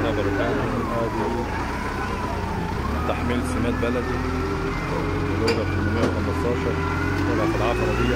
خبر تاني ادي تحميل سمات بلدي دولة 815 طلع في العفرة دي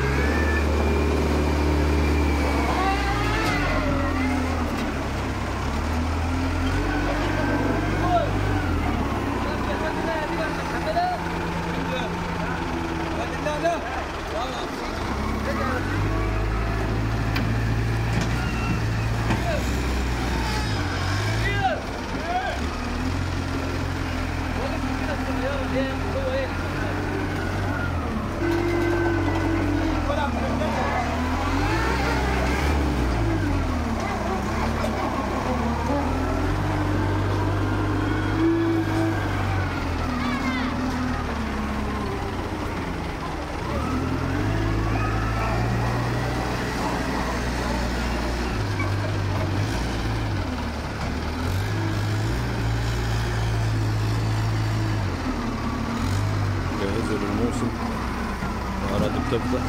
جهزوا للموسم الأراضي بتبدأ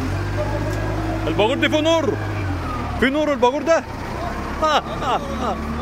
الباجور دي في نور في نور الباجور ده ها ها ها